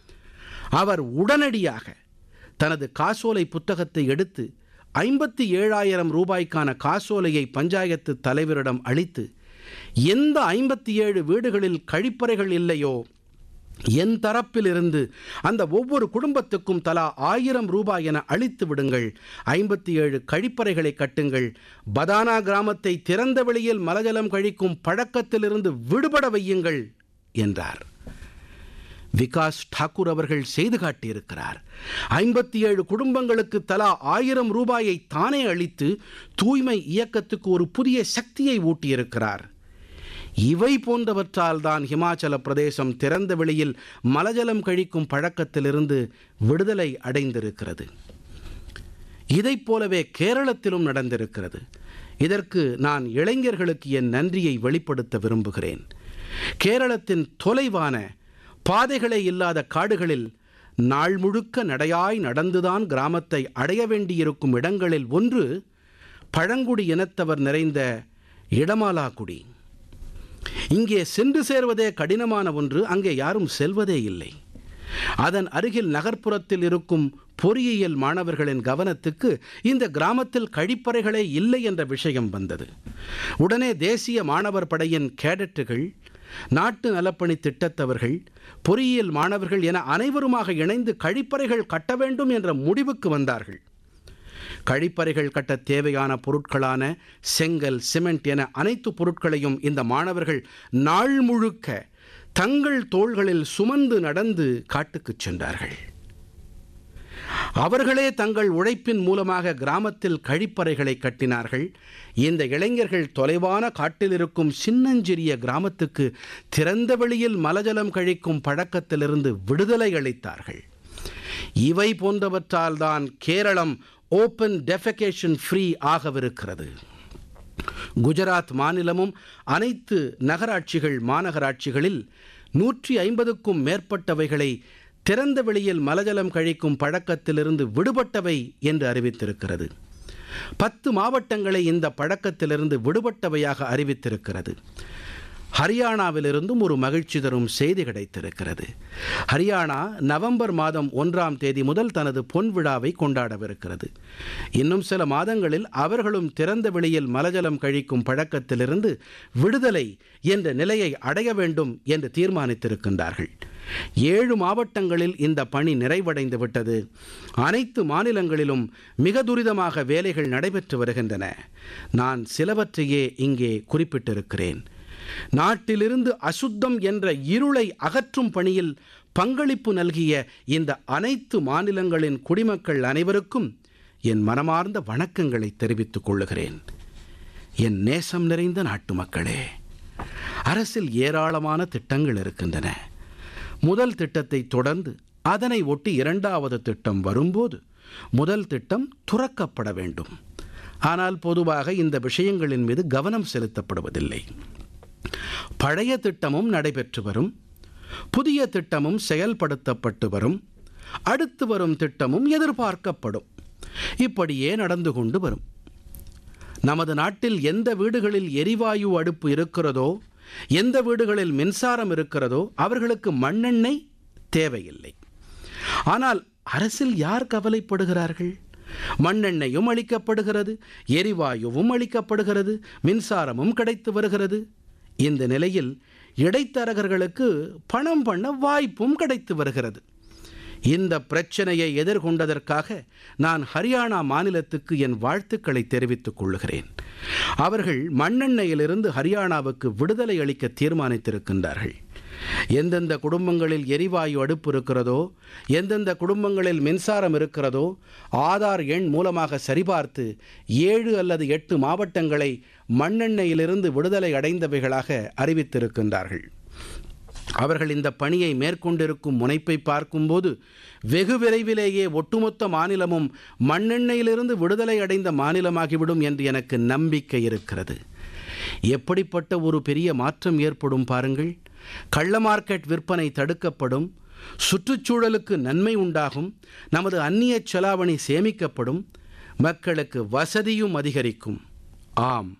அவர் உடனடியாக தனது காசோலை புத்தகத்தை எடுத்து ஐம்பத்தி ஏழாயிரம் ரூபாய்க்கான காசோலையை பஞ்சாயத்து தலைவரிடம் அளித்து எந்த ஐம்பத்தி ஏழு வீடுகளில் கழிப்பறைகள் இல்லையோ என் தரப்பிலிருந்து அந்த ஒவ்வொரு குடும்பத்துக்கும் தலா ஆயிரம் ரூபாய் என அளித்து விடுங்கள் ஐம்பத்தி ஏழு கழிப்பறைகளை கட்டுங்கள் பதானா கிராமத்தை திறந்த வெளியில் மலஜலம் கழிக்கும் பழக்கத்திலிருந்து விடுபட வையுங்கள் என்றார் விகாஸ் டாக்கூர் அவர்கள் செய்து காட்டியிருக்கிறார் ஐம்பத்தி ஏழு குடும்பங்களுக்கு தலா ஆயிரம் ரூபாயை தானே அளித்து தூய்மை இயக்கத்துக்கு ஒரு புதிய சக்தியை ஊட்டியிருக்கிறார் இவை போன்றவற்றால் தான் ஹிமாச்சல பிரதேசம் திறந்த வெளியில் மலஜலம் கழிக்கும் பழக்கத்திலிருந்து விடுதலை அடைந்திருக்கிறது இதைப் போலவே கேரளத்திலும் நடந்திருக்கிறது இதற்கு நான் இளைஞர்களுக்கு என் நன்றியை வெளிப்படுத்த விரும்புகிறேன் கேரளத்தின் தொலைவான பாதைகளே இல்லாத காடுகளில் நாள் முழுக்க நடையாய் நடந்துதான் கிராமத்தை அடைய வேண்டியிருக்கும் இடங்களில் ஒன்று பழங்குடி இனத்தவர் நிறைந்த இடமாலாக்குடி இங்கே சென்று சேர்வதே கடினமான ஒன்று அங்கே யாரும் செல்வதே இல்லை அதன் அருகில் நகர்ப்புறத்தில் இருக்கும் பொறியியல் மாணவர்களின் கவனத்துக்கு இந்த கிராமத்தில் கழிப்பறைகளே இல்லை என்ற விஷயம் வந்தது உடனே தேசிய மாணவர் படையின் கேடட்டுகள் நாட்டு நலப்பணி திட்டத்தவர்கள் பொறியியல் மாணவர்கள் என அனைவருமாக இணைந்து கழிப்பறைகள் கட்ட வேண்டும் என்ற முடிவுக்கு வந்தார்கள் கழிப்பறைகள் கட்ட தேவையான பொருட்களான செங்கல் சிமெண்ட் என அனைத்து பொருட்களையும் இந்த மாணவர்கள் நாள் முழுக்க தங்கள் தோள்களில் சுமந்து நடந்து காட்டுக்குச் சென்றார்கள் அவர்களே தங்கள் உழைப்பின் மூலமாக கிராமத்தில் கழிப்பறைகளை கட்டினார்கள் இந்த இளைஞர்கள் தொலைவான காட்டில் இருக்கும் சின்னஞ்சிறிய கிராமத்துக்கு திறந்த வெளியில் மலஜலம் கழிக்கும் பழக்கத்திலிருந்து விடுதலை அளித்தார்கள் இவை போன்றவற்றால் தான் கேரளம் ஓப்பன் டெஃபெகேஷன் ஃப்ரீ ஆகவிருக்கிறது குஜராத் மாநிலமும் அனைத்து நகராட்சிகள் மாநகராட்சிகளில் நூற்றி ஐம்பதுக்கும் மேற்பட்டவைகளை திறந்த வெளியில் மலஜலம் கழிக்கும் பழக்கத்திலிருந்து விடுபட்டவை என்று அறிவித்திருக்கிறது பத்து மாவட்டங்களை இந்த பழக்கத்திலிருந்து விடுபட்டவையாக அறிவித்திருக்கிறது ஹரியானாவிலிருந்தும் ஒரு மகிழ்ச்சி தரும் செய்தி கிடைத்திருக்கிறது ஹரியானா நவம்பர் மாதம் ஒன்றாம் தேதி முதல் தனது பொன் விழாவை கொண்டாடவிருக்கிறது இன்னும் சில மாதங்களில் அவர்களும் திறந்த வெளியில் மலஜலம் கழிக்கும் பழக்கத்திலிருந்து விடுதலை என்ற நிலையை அடைய வேண்டும் என்று தீர்மானித்திருக்கின்றார்கள் ஏழு மாவட்டங்களில் இந்த பணி நிறைவடைந்து விட்டது அனைத்து மாநிலங்களிலும் மிக துரிதமாக வேலைகள் நடைபெற்று வருகின்றன நான் சிலவற்றையே இங்கே குறிப்பிட்டிருக்கிறேன் நாட்டிலிருந்து அசுத்தம் என்ற இருளை அகற்றும் பணியில் பங்களிப்பு நல்கிய இந்த அனைத்து மாநிலங்களின் குடிமக்கள் அனைவருக்கும் என் மனமார்ந்த வணக்கங்களை தெரிவித்துக் கொள்ளுகிறேன் என் நேசம் நிறைந்த நாட்டு மக்களே அரசில் ஏராளமான திட்டங்கள் இருக்கின்றன முதல் திட்டத்தை தொடர்ந்து அதனை ஒட்டி இரண்டாவது திட்டம் வரும்போது முதல் திட்டம் துறக்கப்பட வேண்டும் ஆனால் பொதுவாக இந்த விஷயங்களின் மீது கவனம் செலுத்தப்படுவதில்லை பழைய திட்டமும் நடைபெற்று வரும் புதிய திட்டமும் செயல்படுத்தப்பட்டு வரும் அடுத்து வரும் திட்டமும் எதிர்பார்க்கப்படும் இப்படியே நடந்து கொண்டு வரும் நமது நாட்டில் எந்த வீடுகளில் எரிவாயு அடுப்பு இருக்கிறதோ எந்த வீடுகளில் மின்சாரம் இருக்கிறதோ அவர்களுக்கு மண்ணெண்ணெய் தேவையில்லை ஆனால் அரசில் யார் கவலைப்படுகிறார்கள் மண்ணெண்ணெயும் அளிக்கப்படுகிறது எரிவாயுவும் அளிக்கப்படுகிறது மின்சாரமும் கிடைத்து வருகிறது இந்த நிலையில் இடைத்தரகர்களுக்கு பணம் பண்ண வாய்ப்பும் கிடைத்து வருகிறது இந்த பிரச்சனையை எதிர்கொண்டதற்காக நான் ஹரியானா மாநிலத்துக்கு என் வாழ்த்துக்களை தெரிவித்துக் கொள்ளுகிறேன் அவர்கள் மண்ணெண்ணெயிலிருந்து ஹரியானாவுக்கு விடுதலை அளிக்க தீர்மானித்திருக்கின்றார்கள் எந்தெந்த குடும்பங்களில் எரிவாயு அடுப்பு இருக்கிறதோ எந்தெந்த குடும்பங்களில் மின்சாரம் இருக்கிறதோ ஆதார் எண் மூலமாக சரிபார்த்து ஏழு அல்லது எட்டு மாவட்டங்களை மண்ணெண்ணெயிலிருந்து விடுதலை அடைந்தவைகளாக அறிவித்திருக்கின்றார்கள் அவர்கள் இந்த பணியை மேற்கொண்டிருக்கும் முனைப்பை பார்க்கும்போது வெகு விரைவிலேயே ஒட்டுமொத்த மாநிலமும் மண்ணெண்ணெயிலிருந்து விடுதலை அடைந்த மாநிலமாகிவிடும் என்று எனக்கு நம்பிக்கை இருக்கிறது எப்படிப்பட்ட ஒரு பெரிய மாற்றம் ஏற்படும் பாருங்கள் கள்ள மார்க்கெட் விற்பனை தடுக்கப்படும் சுற்றுச்சூழலுக்கு நன்மை உண்டாகும் நமது அந்நிய செலாவணி சேமிக்கப்படும் மக்களுக்கு வசதியும் அதிகரிக்கும் ஆம்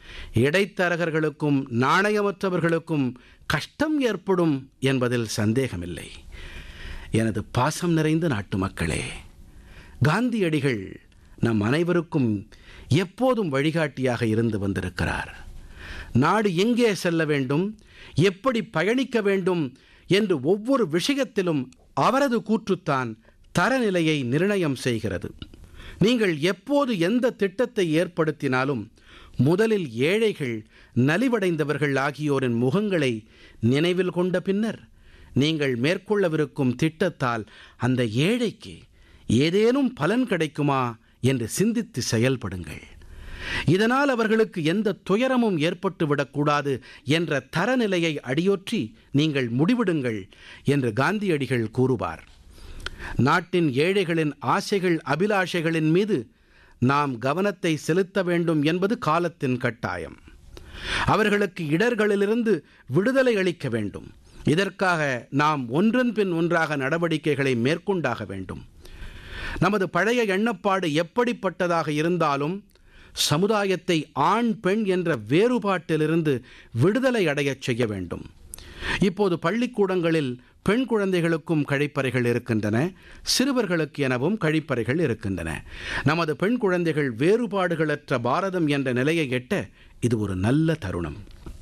இடைத்தரகர்களுக்கும் நாணயமற்றவர்களுக்கும் கஷ்டம் ஏற்படும் என்பதில் சந்தேகமில்லை எனது பாசம் நிறைந்த நாட்டு மக்களே காந்தியடிகள் நம் அனைவருக்கும் எப்போதும் வழிகாட்டியாக இருந்து வந்திருக்கிறார் நாடு எங்கே செல்ல வேண்டும் எப்படி பயணிக்க வேண்டும் என்று ஒவ்வொரு விஷயத்திலும் அவரது கூற்றுத்தான் தரநிலையை நிர்ணயம் செய்கிறது நீங்கள் எப்போது எந்த திட்டத்தை ஏற்படுத்தினாலும் முதலில் ஏழைகள் நலிவடைந்தவர்கள் ஆகியோரின் முகங்களை நினைவில் கொண்ட பின்னர் நீங்கள் மேற்கொள்ளவிருக்கும் திட்டத்தால் அந்த ஏழைக்கு ஏதேனும் பலன் கிடைக்குமா என்று சிந்தித்து செயல்படுங்கள் இதனால் அவர்களுக்கு எந்த துயரமும் ஏற்பட்டுவிடக்கூடாது என்ற தரநிலையை அடியொற்றி நீங்கள் முடிவிடுங்கள் என்று காந்தியடிகள் கூறுவார் நாட்டின் ஏழைகளின் ஆசைகள் அபிலாஷைகளின் மீது நாம் கவனத்தை செலுத்த வேண்டும் என்பது காலத்தின் கட்டாயம் அவர்களுக்கு இடர்களிலிருந்து விடுதலை அளிக்க வேண்டும் இதற்காக நாம் ஒன்றன் பின் ஒன்றாக நடவடிக்கைகளை மேற்கொண்டாக வேண்டும் நமது பழைய எண்ணப்பாடு எப்படிப்பட்டதாக இருந்தாலும் சமுதாயத்தை ஆண் பெண் என்ற வேறுபாட்டிலிருந்து விடுதலை அடையச் செய்ய வேண்டும் இப்போது பள்ளிக்கூடங்களில் பெண் குழந்தைகளுக்கும் கழிப்பறைகள் இருக்கின்றன சிறுவர்களுக்கு எனவும் கழிப்பறைகள் இருக்கின்றன நமது பெண் குழந்தைகள் வேறுபாடுகளற்ற பாரதம் என்ற நிலையை எட்ட இது ஒரு நல்ல தருணம்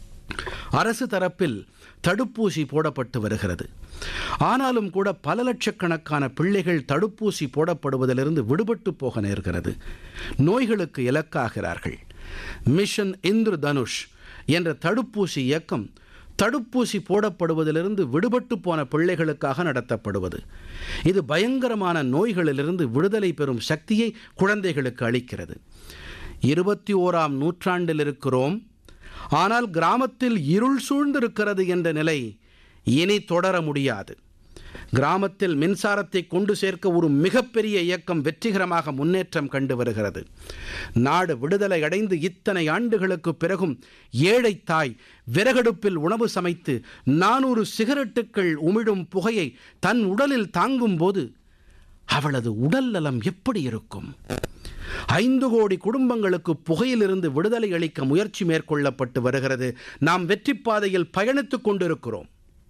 அரசு தரப்பில் தடுப்பூசி போடப்பட்டு வருகிறது ஆனாலும் கூட பல லட்சக்கணக்கான பிள்ளைகள் தடுப்பூசி போடப்படுவதிலிருந்து விடுபட்டு போக நேர்கிறது நோய்களுக்கு இலக்காகிறார்கள் மிஷன் இந்திர தனுஷ் என்ற தடுப்பூசி இயக்கம் தடுப்பூசி போடப்படுவதிலிருந்து விடுபட்டு போன பிள்ளைகளுக்காக நடத்தப்படுவது இது பயங்கரமான நோய்களிலிருந்து விடுதலை பெறும் சக்தியை குழந்தைகளுக்கு அளிக்கிறது இருபத்தி ஓராம் நூற்றாண்டில் இருக்கிறோம் ஆனால் கிராமத்தில் இருள் சூழ்ந்திருக்கிறது என்ற நிலை இனி தொடர முடியாது கிராமத்தில் மின்சாரத்தை கொண்டு சேர்க்க ஒரு மிகப்பெரிய இயக்கம் வெற்றிகரமாக முன்னேற்றம் கண்டு வருகிறது நாடு விடுதலை அடைந்து இத்தனை ஆண்டுகளுக்கு பிறகும் ஏழை தாய் விறகடுப்பில் உணவு சமைத்து நானூறு சிகரெட்டுக்கள் உமிழும் புகையை தன் உடலில் தாங்கும் போது அவளது உடல் நலம் எப்படி இருக்கும் ஐந்து கோடி குடும்பங்களுக்கு புகையிலிருந்து விடுதலை அளிக்க முயற்சி மேற்கொள்ளப்பட்டு வருகிறது நாம் வெற்றி பாதையில் பயணித்துக் கொண்டிருக்கிறோம்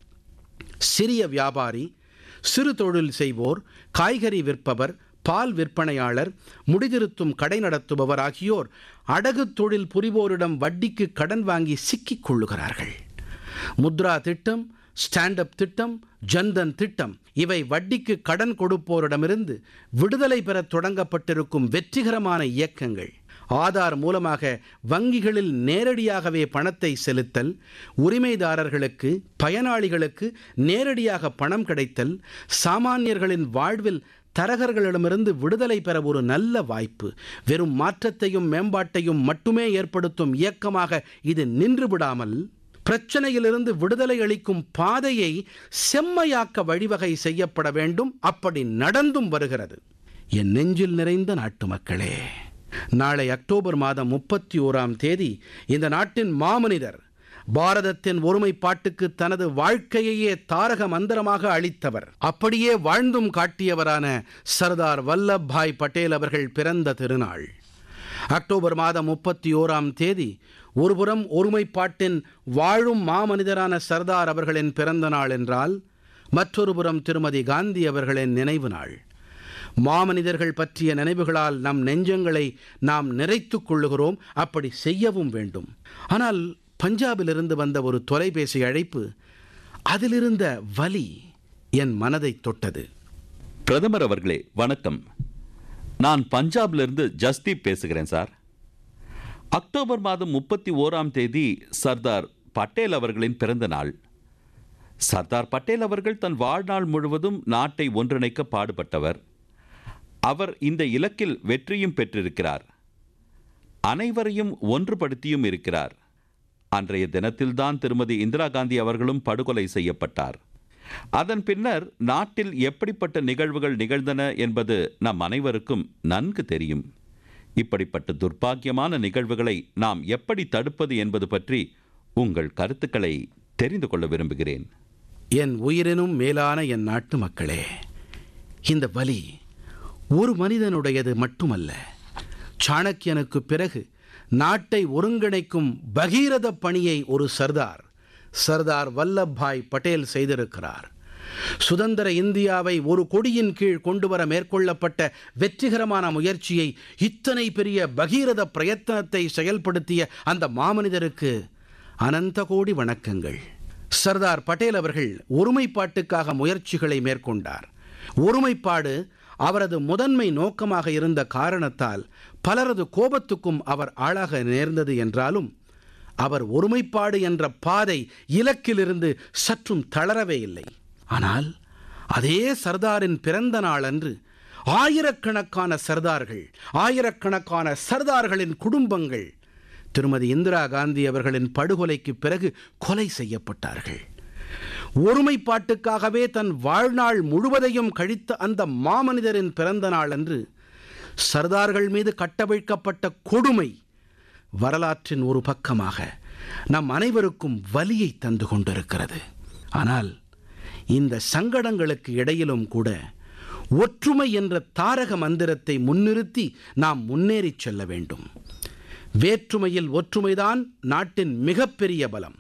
சிறிய வியாபாரி சிறு தொழில் செய்வோர் காய்கறி விற்பவர் பால் விற்பனையாளர் முடிதிருத்தும் கடை நடத்துபவர் ஆகியோர் அடகு தொழில் புரிவோரிடம் வட்டிக்கு கடன் வாங்கி சிக்கிக் கொள்ளுகிறார்கள் முத்ரா திட்டம் ஸ்டாண்ட் அப் திட்டம் ஜன்தன் திட்டம் இவை வட்டிக்கு கடன் கொடுப்போரிடமிருந்து விடுதலை பெற தொடங்கப்பட்டிருக்கும் வெற்றிகரமான இயக்கங்கள் ஆதார் மூலமாக வங்கிகளில் நேரடியாகவே பணத்தை செலுத்தல் உரிமைதாரர்களுக்கு பயனாளிகளுக்கு நேரடியாக பணம் கிடைத்தல் சாமானியர்களின் வாழ்வில் தரகர்களிடமிருந்து விடுதலை பெற ஒரு நல்ல வாய்ப்பு வெறும் மாற்றத்தையும் மேம்பாட்டையும் மட்டுமே ஏற்படுத்தும் இயக்கமாக இது நின்று விடாமல் பிரச்சனையிலிருந்து விடுதலை அளிக்கும் பாதையை செம்மையாக்க வழிவகை செய்யப்பட வேண்டும் அப்படி நடந்தும் வருகிறது என் நெஞ்சில் நிறைந்த நாட்டு மக்களே நாளை அக்டோபர் மாதம் முப்பத்தி ஓராம் தேதி இந்த நாட்டின் மாமனிதர் பாரதத்தின் ஒருமைப்பாட்டுக்கு தனது வாழ்க்கையையே தாரக மந்திரமாக அளித்தவர் அப்படியே வாழ்ந்தும் காட்டியவரான சர்தார் வல்லப்பாய் பட்டேல் அவர்கள் பிறந்த திருநாள் அக்டோபர் மாதம் முப்பத்தி ஓராம் தேதி ஒருபுறம் ஒருமைப்பாட்டின் வாழும் மாமனிதரான சர்தார் அவர்களின் பிறந்த நாள் என்றால் மற்றொரு புறம் திருமதி காந்தி அவர்களின் நினைவு நாள் மாமனிதர்கள் பற்றிய நினைவுகளால் நம் நெஞ்சங்களை நாம் நிறைத்துக் கொள்ளுகிறோம் அப்படி செய்யவும் வேண்டும் ஆனால் பஞ்சாபிலிருந்து வந்த ஒரு தொலைபேசி அழைப்பு அதிலிருந்த வலி என் மனதை தொட்டது பிரதமர் அவர்களே வணக்கம் நான் பஞ்சாபிலிருந்து ஜஸ்தீப் பேசுகிறேன் சார் அக்டோபர் மாதம் முப்பத்தி ஓராம் தேதி சர்தார் பட்டேல் அவர்களின் பிறந்த நாள் சர்தார் பட்டேல் அவர்கள் தன் வாழ்நாள் முழுவதும் நாட்டை ஒன்றிணைக்க பாடுபட்டவர் அவர் இந்த இலக்கில் வெற்றியும் பெற்றிருக்கிறார் அனைவரையும் ஒன்றுபடுத்தியும் இருக்கிறார் அன்றைய தினத்தில்தான் திருமதி இந்திரா காந்தி அவர்களும் படுகொலை செய்யப்பட்டார் அதன் பின்னர் நாட்டில் எப்படிப்பட்ட நிகழ்வுகள் நிகழ்ந்தன என்பது நம் அனைவருக்கும் நன்கு தெரியும் இப்படிப்பட்ட துர்ப்பாக்கியமான நிகழ்வுகளை நாம் எப்படி தடுப்பது என்பது பற்றி உங்கள் கருத்துக்களை தெரிந்து கொள்ள விரும்புகிறேன் என் உயிரினும் மேலான என் நாட்டு மக்களே இந்த வலி ஒரு மனிதனுடையது மட்டுமல்ல சாணக்கியனுக்கு பிறகு நாட்டை ஒருங்கிணைக்கும் பகீரத பணியை ஒரு சர்தார் சர்தார் வல்லப்பாய் பட்டேல் செய்திருக்கிறார் சுதந்திர இந்தியாவை ஒரு கொடியின் கீழ் கொண்டு வர மேற்கொள்ளப்பட்ட வெற்றிகரமான முயற்சியை இத்தனை பெரிய பகீரத பிரயத்தனத்தை செயல்படுத்திய அந்த மாமனிதருக்கு அனந்த கோடி வணக்கங்கள் சர்தார் பட்டேல் அவர்கள் ஒருமைப்பாட்டுக்காக முயற்சிகளை மேற்கொண்டார் ஒருமைப்பாடு அவரது முதன்மை நோக்கமாக இருந்த காரணத்தால் பலரது கோபத்துக்கும் அவர் ஆளாக நேர்ந்தது என்றாலும் அவர் ஒருமைப்பாடு என்ற பாதை இலக்கிலிருந்து சற்றும் தளரவே இல்லை ஆனால் அதே சர்தாரின் பிறந்த நாள் அன்று ஆயிரக்கணக்கான சர்தார்கள் ஆயிரக்கணக்கான சர்தார்களின் குடும்பங்கள் திருமதி இந்திரா காந்தி அவர்களின் படுகொலைக்கு பிறகு கொலை செய்யப்பட்டார்கள் ஒருமைப்பாட்டுக்காகவே தன் வாழ்நாள் முழுவதையும் கழித்த அந்த மாமனிதரின் பிறந்த நாள் அன்று சர்தார்கள் மீது கட்டவிழ்க்கப்பட்ட கொடுமை வரலாற்றின் ஒரு பக்கமாக நம் அனைவருக்கும் வலியை தந்து கொண்டிருக்கிறது ஆனால் இந்த சங்கடங்களுக்கு இடையிலும் கூட ஒற்றுமை என்ற தாரக மந்திரத்தை முன்னிறுத்தி நாம் முன்னேறிச் செல்ல வேண்டும் வேற்றுமையில் ஒற்றுமைதான் நாட்டின் மிகப்பெரிய பலம்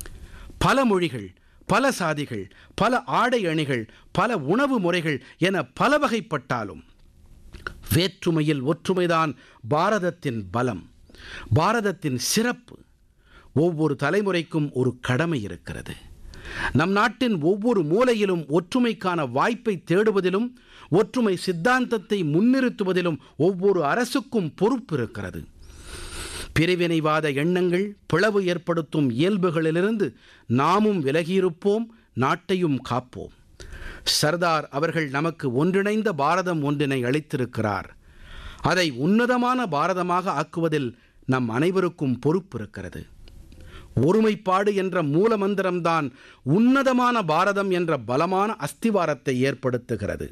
பல மொழிகள் பல சாதிகள் பல ஆடை அணிகள் பல உணவு முறைகள் என பல வகைப்பட்டாலும் வேற்றுமையில் ஒற்றுமைதான் பாரதத்தின் பலம் பாரதத்தின் சிறப்பு ஒவ்வொரு தலைமுறைக்கும் ஒரு கடமை இருக்கிறது நம் நாட்டின் ஒவ்வொரு மூலையிலும் ஒற்றுமைக்கான வாய்ப்பை தேடுவதிலும் ஒற்றுமை சித்தாந்தத்தை முன்னிறுத்துவதிலும் ஒவ்வொரு அரசுக்கும் பொறுப்பு இருக்கிறது பிரிவினைவாத எண்ணங்கள் பிளவு ஏற்படுத்தும் இயல்புகளிலிருந்து நாமும் விலகியிருப்போம் நாட்டையும் காப்போம் சர்தார் அவர்கள் நமக்கு ஒன்றிணைந்த பாரதம் ஒன்றினை அளித்திருக்கிறார் அதை உன்னதமான பாரதமாக ஆக்குவதில் நம் அனைவருக்கும் பொறுப்பு இருக்கிறது ஒருமைப்பாடு என்ற மூல மந்திரம்தான் உன்னதமான பாரதம் என்ற பலமான அஸ்திவாரத்தை ஏற்படுத்துகிறது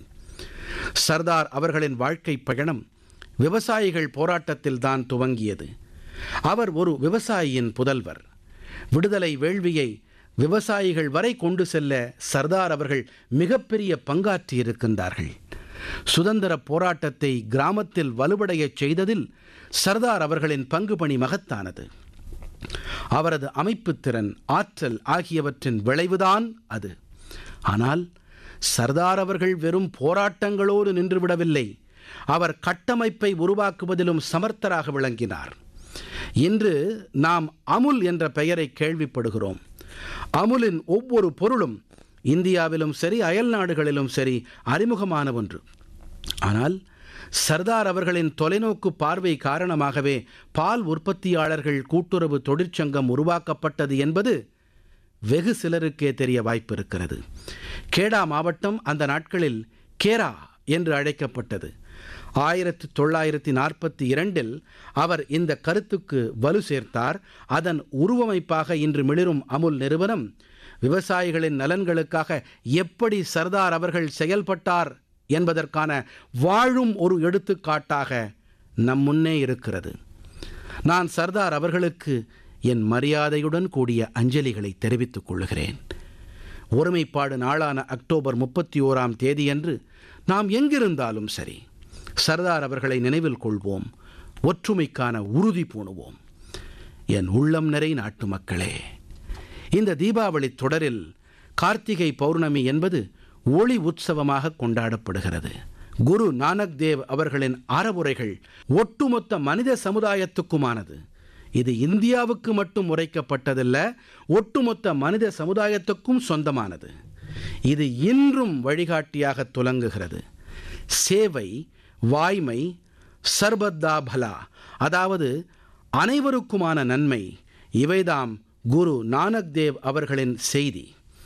சர்தார் அவர்களின் வாழ்க்கை பயணம் விவசாயிகள் போராட்டத்தில் தான் துவங்கியது அவர் ஒரு விவசாயியின் புதல்வர் விடுதலை வேள்வியை விவசாயிகள் வரை கொண்டு செல்ல சர்தார் அவர்கள் மிகப்பெரிய பங்காற்றியிருக்கின்றார்கள் சுதந்திர போராட்டத்தை கிராமத்தில் வலுவடையச் செய்ததில் சர்தார் அவர்களின் பங்கு பணி மகத்தானது அவரது அமைப்புத்திறன் ஆற்றல் ஆகியவற்றின் விளைவுதான் அது ஆனால் சர்தார் அவர்கள் வெறும் போராட்டங்களோடு நின்றுவிடவில்லை அவர் கட்டமைப்பை உருவாக்குவதிலும் சமர்த்தராக விளங்கினார் இன்று நாம் அமுல் என்ற பெயரை கேள்விப்படுகிறோம் அமுலின் ஒவ்வொரு பொருளும் இந்தியாவிலும் சரி அயல் நாடுகளிலும் சரி அறிமுகமான ஒன்று ஆனால் சர்தார் அவர்களின் தொலைநோக்கு பார்வை காரணமாகவே பால் உற்பத்தியாளர்கள் கூட்டுறவு தொழிற்சங்கம் உருவாக்கப்பட்டது என்பது வெகு சிலருக்கே தெரிய வாய்ப்பு இருக்கிறது கேடா மாவட்டம் அந்த நாட்களில் கேரா என்று அழைக்கப்பட்டது ஆயிரத்தி தொள்ளாயிரத்தி நாற்பத்தி இரண்டில் அவர் இந்த கருத்துக்கு வலு சேர்த்தார் அதன் உருவமைப்பாக இன்று மிளிரும் அமுல் நிறுவனம் விவசாயிகளின் நலன்களுக்காக எப்படி சர்தார் அவர்கள் செயல்பட்டார் என்பதற்கான வாழும் ஒரு எடுத்துக்காட்டாக நம் முன்னே இருக்கிறது நான் சர்தார் அவர்களுக்கு என் மரியாதையுடன் கூடிய அஞ்சலிகளை தெரிவித்துக் கொள்கிறேன் ஒருமைப்பாடு நாளான அக்டோபர் முப்பத்தி ஓராம் தேதியன்று நாம் எங்கிருந்தாலும் சரி சர்தார் அவர்களை நினைவில் கொள்வோம் ஒற்றுமைக்கான உறுதி பூணுவோம் என் உள்ளம் நிறை நாட்டு மக்களே இந்த தீபாவளி தொடரில் கார்த்திகை பௌர்ணமி என்பது ஒளி உற்சவமாக கொண்டாடப்படுகிறது குரு நானக் தேவ் அவர்களின் அறவுரைகள் ஒட்டுமொத்த மனித சமுதாயத்துக்குமானது இது இந்தியாவுக்கு மட்டும் உரைக்கப்பட்டதல்ல ஒட்டுமொத்த மனித சமுதாயத்துக்கும் சொந்தமானது இது இன்றும் வழிகாட்டியாக துலங்குகிறது சேவை வாய்மை சர்பத்தா பலா அதாவது அனைவருக்குமான நன்மை இவைதாம் குரு நானக் தேவ் அவர்களின் செய்தி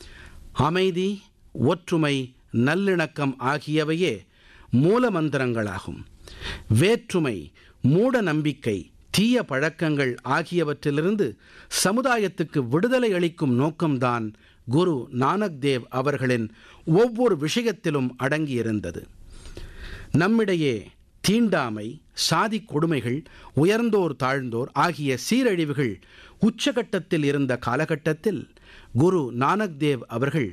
அமைதி ஒற்றுமை நல்லிணக்கம் ஆகியவையே மூலமந்திரங்களாகும் வேற்றுமை மூட நம்பிக்கை தீய பழக்கங்கள் ஆகியவற்றிலிருந்து சமுதாயத்துக்கு விடுதலை அளிக்கும் நோக்கம்தான் குரு நானக் தேவ் அவர்களின் ஒவ்வொரு விஷயத்திலும் அடங்கியிருந்தது நம்மிடையே தீண்டாமை சாதி கொடுமைகள் உயர்ந்தோர் தாழ்ந்தோர் ஆகிய சீரழிவுகள் உச்சகட்டத்தில் இருந்த காலகட்டத்தில் குரு நானக் தேவ் அவர்கள்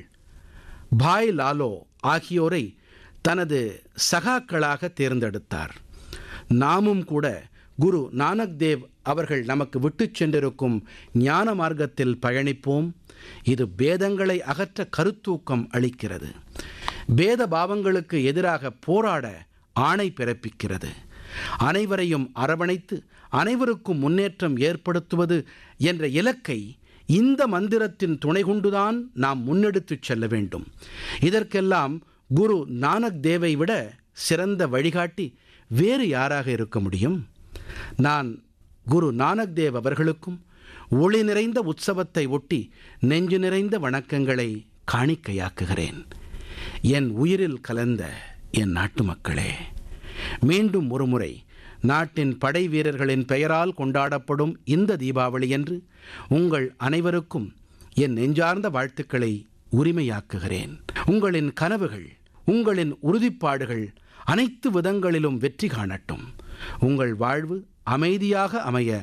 பாய் லாலோ ஆகியோரை தனது சகாக்களாக தேர்ந்தெடுத்தார் நாமும் கூட குரு நானக் தேவ் அவர்கள் நமக்கு விட்டுச் சென்றிருக்கும் ஞான மார்க்கத்தில் பயணிப்போம் இது பேதங்களை அகற்ற கருத்தூக்கம் அளிக்கிறது பேத பாவங்களுக்கு எதிராக போராட ஆணை பிறப்பிக்கிறது அனைவரையும் அரவணைத்து அனைவருக்கும் முன்னேற்றம் ஏற்படுத்துவது என்ற இலக்கை இந்த மந்திரத்தின் துணை கொண்டுதான் நாம் முன்னெடுத்துச் செல்ல வேண்டும் இதற்கெல்லாம் குரு நானக் தேவை விட சிறந்த வழிகாட்டி வேறு யாராக இருக்க முடியும் நான் குரு நானக் தேவ் அவர்களுக்கும் ஒளி நிறைந்த உற்சவத்தை ஒட்டி நெஞ்சு நிறைந்த வணக்கங்களை காணிக்கையாக்குகிறேன் என் உயிரில் கலந்த என் நாட்டு மக்களே மீண்டும் ஒருமுறை நாட்டின் படை வீரர்களின் பெயரால் கொண்டாடப்படும் இந்த தீபாவளியன்று உங்கள் அனைவருக்கும் என் நெஞ்சார்ந்த வாழ்த்துக்களை உரிமையாக்குகிறேன் உங்களின் கனவுகள் உங்களின் உறுதிப்பாடுகள் அனைத்து விதங்களிலும் வெற்றி காணட்டும் உங்கள் வாழ்வு அமைதியாக அமைய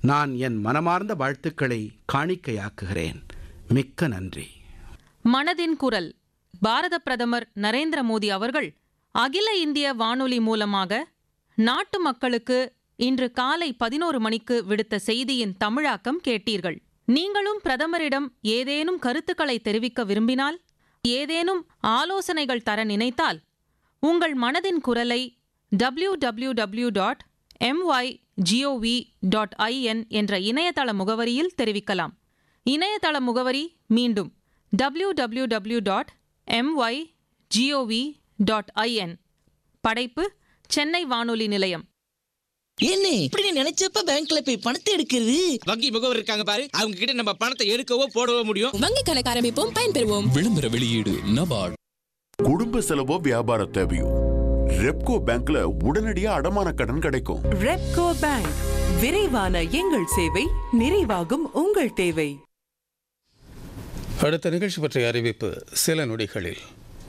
நான் என் மனமார்ந்த வாழ்த்துக்களை காணிக்கையாக்குகிறேன் மிக்க நன்றி மனதின் குரல் பாரத பிரதமர் நரேந்திர மோடி அவர்கள் அகில இந்திய வானொலி மூலமாக நாட்டு மக்களுக்கு இன்று காலை பதினோரு மணிக்கு விடுத்த செய்தியின் தமிழாக்கம் கேட்டீர்கள் நீங்களும் பிரதமரிடம் ஏதேனும் கருத்துக்களை தெரிவிக்க விரும்பினால் ஏதேனும் ஆலோசனைகள் தர நினைத்தால் உங்கள் மனதின் குரலை W W W dot M Y G O V dot I N என்ற இணையதள முகவரியில் தெரிவிக்கலாம் இணையதள முகவரி மீண்டும் W W W dot M Y G O V dot I N படைப்பு சென்னை வானொலி நிலையம் என்ன இப்படி நீ நினைச்சப்ப பேங்க்ல போய் பணத்தை எடுக்கிறது வங்கி முகவர் இருக்காங்க பாரு அவங்க கிட்ட நம்ம பணத்தை எடுக்கவோ போடவோ முடியும் வங்கி கணக்கு ஆரம்பிப்போம் பயன்பெறுவோம் விளம்பர வெளியீடு நபார்டு குடும்ப செலவோ வியாபார தேவையோ ரெப்கோ பேங்க்ல உடனடியா அடமான கடன் கிடைக்கும் ரெப்கோ பேங்க் விரைவான எங்கள் சேவை நிறைவாகும் உங்கள் தேவை அடுத்த நிகழ்ச்சி பற்றிய அறிவிப்பு சில நொடிகளில்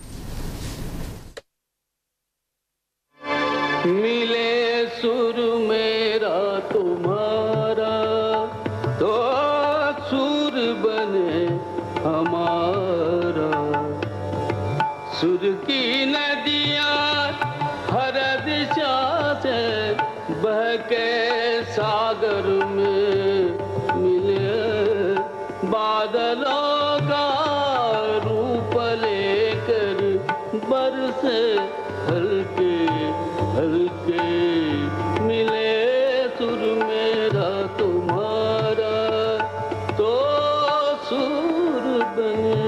मिले सुर मेरा तुम्हारा तो सुर बने हमारा सुर की नदियाँ हर दिशा से बह के सागर में मिले बादलों का रूप लेकर बरसे हल्के हल्के मिले सुर मेरा तुम्हारा तो सुर बने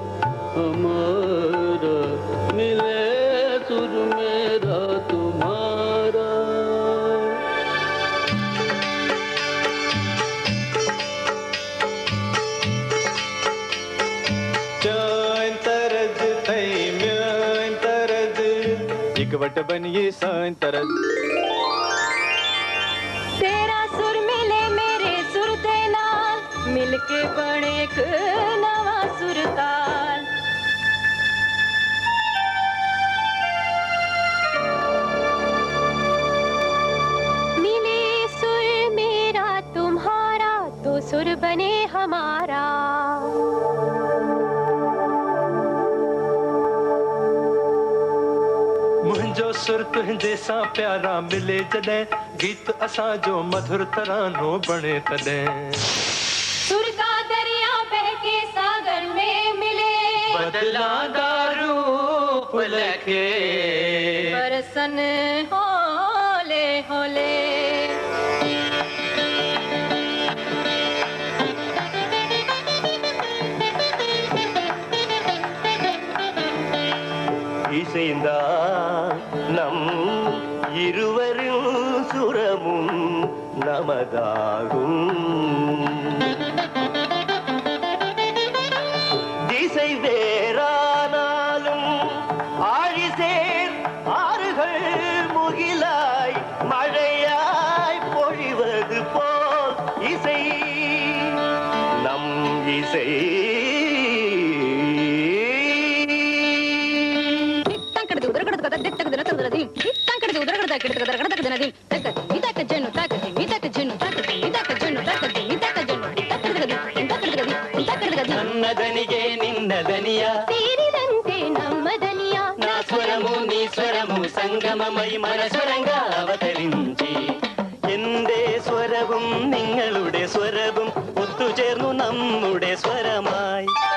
हमारा मिले सुर मेरा तुम्हारा چٲنۍ طرز تھٔے میٲنۍ طرز اِکوٹ بنیے سٲنۍ طرز तेरा सुर मिले मेरे सुर दे नाल मिल के बने एक नवा सुरताल मिले सुर मेरा तुम्हारा तो सुर बने हमारा मुंहिंजो सुर तुंहिंजे सां प्यारा मिले जॾहिं गीत असांजो मधुर तरानो बणे तॾहिं सुर का दरिया बह के सागर में मिले बदला दारू लखे बरसन होले होले இசைந்தா நம் இருவரின் சுரமும் நமதாகும் திசை வேறானாலும் ஆழிசேர் ஆறுகள் முகிலாய் மழையாய் பொழிவது போல் இசை நம் இசை తంకడది ఉదరగడది కదా దిట్టగది రతగదది తంకడది ఉదరగడద కిడతగద రగడగదనది తక ఇదక జను తకది ఇదక జను తకది ఇదక జను తకది ఇదక జను తకడగది తకడగది తకడగది నన్నదనిగే నిన్నదనియా తీరిదంతే నమ్మదనియా నా స్వరము నీ స్వరము സംഗമമൈ മനസ്വരങ്ക അവതരിഞ്ചി എന്റെ സ്വരവും നിങ്ങളുടെ സ്വരവും ഒത്തുചേർന്നു നമ്മുടെ സ്വരമായി